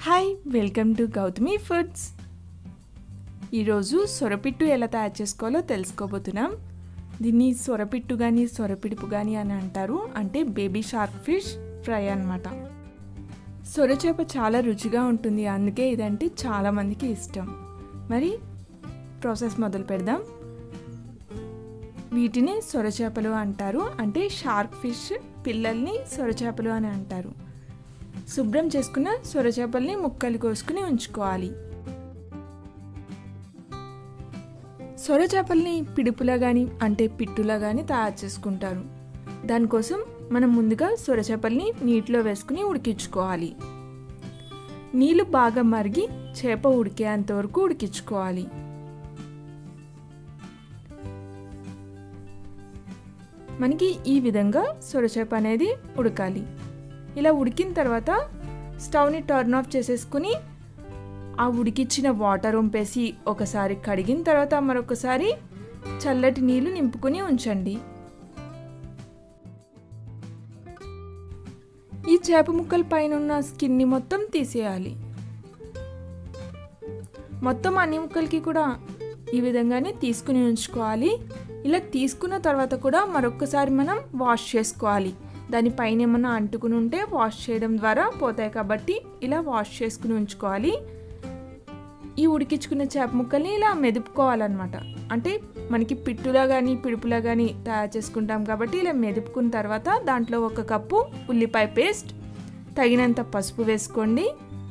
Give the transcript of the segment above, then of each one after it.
hi welcome to Gautami foods ఈరోజు సొరపిట్టు ఎలా తయారు చేసుకోవాలో తెలుసుకోబోతున్నాం దీన్ని సొరపిట్టు కానీ సొరపిడుపు కానీ అని అంటారు అంటే బేబీ షార్క్ ఫిష్ ఫ్రై అన్నమాట సొరచేప చాలా రుచిగా ఉంటుంది అందుకే ఇదంటే చాలామందికి ఇష్టం మరి ప్రాసెస్ మొదలు పెడదాం వీటిని సొరచేపలు అంటారు అంటే షార్క్ ఫిష్ పిల్లల్ని సొరచేపలు అని అంటారు శుభ్రం చేసుకున్న సొరచేపల్ని ముక్కలు కోసుకుని ఉంచుకోవాలి సొరచేపల్ని పిడుపులా కానీ అంటే పిట్టులా కానీ తయారు చేసుకుంటారు దానికోసం మనం ముందుగా సొరచేపల్ని నీటిలో వేసుకుని ఉడికించుకోవాలి నీళ్ళు బాగా మరిగి చేప ఉడికేంత వరకు ఉడికించుకోవాలి మనకి ఈ విధంగా సొరచేప అనేది ఉడకాలి ఇలా ఉడికిన తర్వాత స్టవ్ని టర్న్ ఆఫ్ చేసేసుకుని ఆ ఉడికిచ్చిన వాటర్ వంపేసి ఒకసారి కడిగిన తర్వాత మరొకసారి చల్లటి నీళ్లు నింపుకుని ఉంచండి ఈ చేప ముక్కల పైన ఉన్న స్కిన్ని మొత్తం తీసేయాలి మొత్తం అన్ని ముక్కలకి కూడా ఈ విధంగానే తీసుకుని ఉంచుకోవాలి ఇలా తీసుకున్న తర్వాత కూడా మరొకసారి మనం వాష్ చేసుకోవాలి దానిపైన ఏమన్నా అంటుకుని ఉంటే వాష్ చేయడం ద్వారా పోతాయి కాబట్టి ఇలా వాష్ చేసుకుని ఉంచుకోవాలి ఈ ఉడికించుకున్న చేప ముక్కల్ని ఇలా మెదుపుకోవాలన్నమాట అంటే మనకి పిట్టులా కానీ పిడుపులా కానీ తయారు చేసుకుంటాం కాబట్టి ఇలా మెదుపుకున్న తర్వాత దాంట్లో ఒక కప్పు ఉల్లిపాయ పేస్ట్ తగినంత పసుపు వేసుకోండి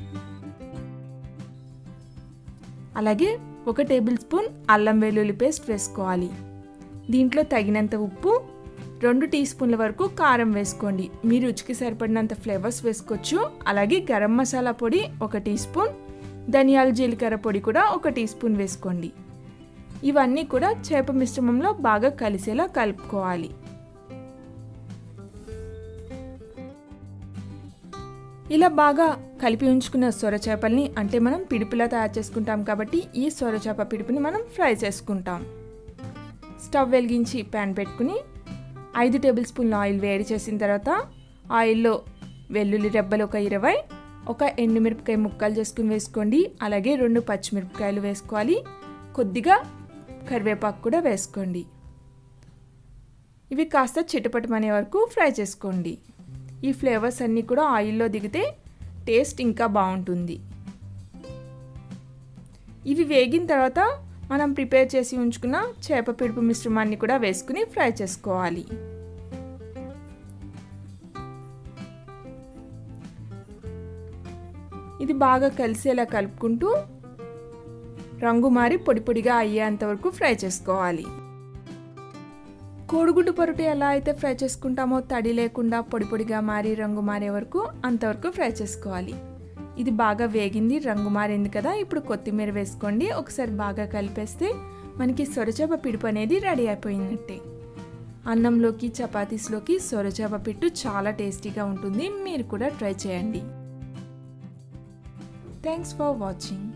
అలాగే ఒక టేబుల్ స్పూన్ అల్లం వెల్లుల్లి పేస్ట్ వేసుకోవాలి దీంట్లో తగినంత ఉప్పు రెండు టీ స్పూన్ల వరకు కారం వేసుకోండి మీ రుచికి సరిపడినంత ఫ్లేవర్స్ వేసుకోవచ్చు అలాగే గరం మసాలా పొడి ఒక టీ స్పూన్ ధనియాల జీలకర్ర పొడి కూడా ఒక టీ స్పూన్ వేసుకోండి ఇవన్నీ కూడా చేప మిశ్రమంలో బాగా కలిసేలా కలుపుకోవాలి ఇలా బాగా కలిపి ఉంచుకున్న సొర చేపల్ని అంటే మనం పిడుపులా తయారు చేసుకుంటాం కాబట్టి ఈ సొర చేప పిడుపుని మనం ఫ్రై చేసుకుంటాం స్టవ్ వెలిగించి ప్యాన్ పెట్టుకుని ఐదు టేబుల్ స్పూన్ల ఆయిల్ వేడి చేసిన తర్వాత ఆయిల్లో వెల్లుల్లి రెబ్బలు ఒక ఇరవై ఒక ఎండుమిరపకాయ ముక్కలు చేసుకుని వేసుకోండి అలాగే రెండు పచ్చిమిరపకాయలు వేసుకోవాలి కొద్దిగా కరివేపాకు కూడా వేసుకోండి ఇవి కాస్త చిటపటమనే వరకు ఫ్రై చేసుకోండి ఈ ఫ్లేవర్స్ అన్నీ కూడా ఆయిల్లో దిగితే టేస్ట్ ఇంకా బాగుంటుంది ఇవి వేగిన తర్వాత మనం ప్రిపేర్ చేసి ఉంచుకున్న చేప పిడుపు మిశ్రమాన్ని కూడా వేసుకుని ఫ్రై చేసుకోవాలి ఇది బాగా కలిసేలా కలుపుకుంటూ రంగు మారి పొడి పొడిగా అయ్యేంత వరకు ఫ్రై చేసుకోవాలి కోడిగుడ్డు పొరటు ఎలా అయితే ఫ్రై చేసుకుంటామో తడి లేకుండా పొడి పొడిగా మారి రంగు మారే వరకు అంతవరకు ఫ్రై చేసుకోవాలి ఇది బాగా వేగింది రంగు మారింది కదా ఇప్పుడు కొత్తిమీర వేసుకోండి ఒకసారి బాగా కలిపేస్తే మనకి సొరచేప పిడుపు అనేది రెడీ అయిపోయినట్టే అన్నంలోకి చపాతీస్లోకి సొరచేప పిట్టు చాలా టేస్టీగా ఉంటుంది మీరు కూడా ట్రై చేయండి థ్యాంక్స్ ఫర్ వాచింగ్